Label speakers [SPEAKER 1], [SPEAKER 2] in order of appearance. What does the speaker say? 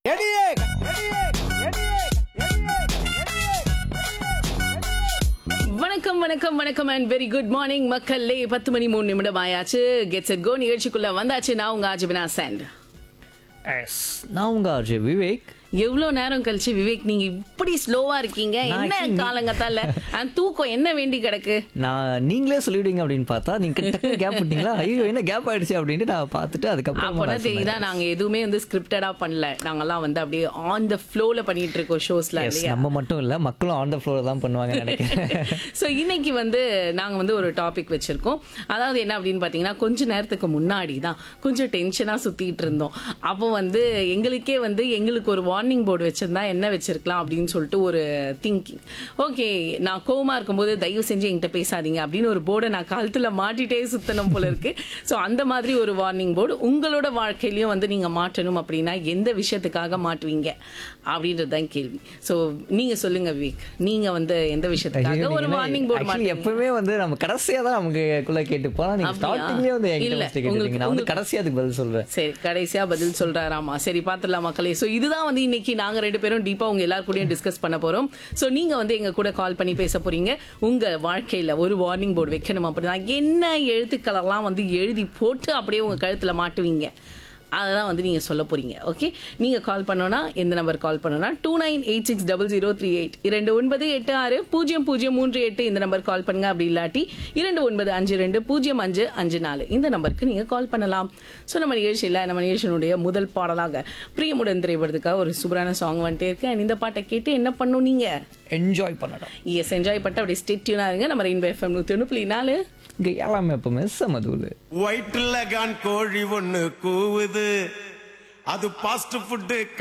[SPEAKER 1] வணக்கம் வணக்கம் வணக்கம் அண்ட் வெரி குட் மார்னிங் மக்களே பத்து மணி மூணு நிமிடம் ஆயாச்சு கெட்ஸ் எட் கோ நிகழ்ச்சிக்குள்ள வந்தாச்சு நான் உங்க ஆஜிபினா சாண்ட்
[SPEAKER 2] எஸ் நான் உங்க அஜய் விவேக்
[SPEAKER 1] எவ்வளவு நேரம் கழிச்சு விவேக் நீங்க இப்படி ஸ்லோவா இருக்கீங்க
[SPEAKER 2] நான்
[SPEAKER 1] என்ன
[SPEAKER 2] actually-
[SPEAKER 1] காலங்கத்தால and தூக்கம் என்ன வேண்டி கிடக்கு
[SPEAKER 2] நான் நீங்களே சொல்லிடுவீங்க அப்படின்னு பார்த்தா நீங்க கேப் விட்டீங்களா ஐயோ என்ன கேப் ஆயிடுச்சு அப்படின்ட்டு நான் பார்த்துட்டு அதுக்கப்புறம்
[SPEAKER 1] அப்பதான் தெரியுதா நாங்க எதுவுமே வந்து ஸ்கிரிப்டடா பண்ணல நாங்கெல்லாம் வந்து அப்படியே ஆன் த ஃப்ளோல பண்ணிட்டு இருக்கோம் ஷோஸ்ல
[SPEAKER 2] எஸ்
[SPEAKER 1] இல்லையா
[SPEAKER 2] நம்ம மட்டும் இல்ல மக்களும் ஆன் த ஃப்ளோர் தான் பண்ணுவாங்க நினைக்கிறேன்
[SPEAKER 1] ஸோ இன்னைக்கு வந்து நாங்க வந்து ஒரு டாபிக் வச்சிருக்கோம் அதாவது என்ன அப்படின்னு பாத்தீங்கன்னா கொஞ்ச நேரத்துக்கு முன்னாடி தான் கொஞ்சம் டென்ஷனா சுத்திட்டு இருந்தோம் அப்போ வந்து எங்களுக்கே வந்து எங்களுக்கு ஒரு வார்னிங் போர்டு வச்சிருந்தா என்ன வச்சிருக்கலாம் அப்படின்னு சொல்லிட்டு ஒரு திங்கிங் ஓகே நான் கோவமா இருக்கும்போது தயவு செஞ்சு என்கிட்ட பேசாதீங்க அப்படின்னு ஒரு போர்டை நான் கழுத்துல மாட்டிட்டே சுத்தணும் போல இருக்கு ஸோ அந்த மாதிரி ஒரு வார்னிங் போர்டு உங்களோட வாழ்க்கையிலயும் வந்து நீங்க மாற்றணும் அப்படின்னா எந்த விஷயத்துக்காக மாட்டுவீங்க அப்படின்றது தான் கேள்வி ஸோ நீங்க சொல்லுங்க விவேக் நீங்க வந்து எந்த விஷயத்துக்காக ஒரு வார்னிங் போர்டு
[SPEAKER 2] Actually,
[SPEAKER 1] மாட்டீங்க
[SPEAKER 2] எப்பவுமே வந்து நம்ம கடைசியா தான் நமக்குள்ள கேட்டு போனா நீங்க
[SPEAKER 1] அப்படியா?
[SPEAKER 2] ஸ்டார்டிங்லயே வந்து என்கிட்ட
[SPEAKER 1] இல்ல,
[SPEAKER 2] first கேட்டுட்டீங்க நான் வந்து
[SPEAKER 1] உங்களுக்கு-
[SPEAKER 2] கடைசியா அதுக்கு பதில் சொல்றேன்
[SPEAKER 1] சரி கடைசியா பதில் சொல்றாராமா சரி பாத்துடலாம் மக்களே சோ இதுதான் வந்து இன்னைக்கு நாங்க ரெண்டு பேரும் டீப்பா உங்க எல்லாரும் கூடயும் டிஸ்கஸ் பண்ண போறோம் சோ நீங்க வந்து எங்க கூட கால் பண்ணி பேச போறீங்க உங்க வாழ்க்கையில ஒரு வார்னிங் போர்டு வைக்கணும் அப்படின்னா என்ன எழுத்துக்களெல்லாம் வந்து எழுதி போட்டு அப்படியே உங்க கழுத்துல மாட்டுவீங்க அதெல்லாம் வந்து நீங்க சொல்ல போறீங்க ஓகே நீங்க கால் பண்ணோம்னா எந்த நம்பர் கால் பண்ணோம்னா two nine eight six double zero three eight இரண்டு ஒன்பது எட்டு ஆறு பூஜ்ஜியம் பூஜ்ஜியம் மூன்று எட்டு இந்த நம்பர் கால் பண்ணுங்க அப்படி இல்லாட்டி இரண்டு ஒன்பது அஞ்சு ரெண்டு பூஜ்ஜியம் அஞ்சு அஞ்சு நாலு இந்த நம்பருக்கு நீங்க கால் பண்ணலாம் ஸோ நம்ம நிகழ்ச்சியில் நம்ம நிகழ்ச்சியினுடைய முதல் பாடலாக பிரியமுடன் திரைப்படத்துக்காக ஒரு சூப்பரான சாங் வந்துட்டே இருக்கு And இந்த பாட்டை கேட்டு என்ன பண்ணும் நீங்க
[SPEAKER 2] என்ஜாய் பண்ணணும்
[SPEAKER 1] எஸ் என்ஜாய் பண்ணிட்டு அப்படியே ஸ்டேட்யூனா இருங்க நம்ம ரெயின்போ எஃப்எம் நூற்றி ஒன்று புள்ளி நாலு
[SPEAKER 2] இங்க எல்லாமே எப்பவுமே செமதூள்
[SPEAKER 3] வயிற்றுல கான் கோழி ஒண்ணு கூவுது அது பாஸ்ட் ஃபுட்டு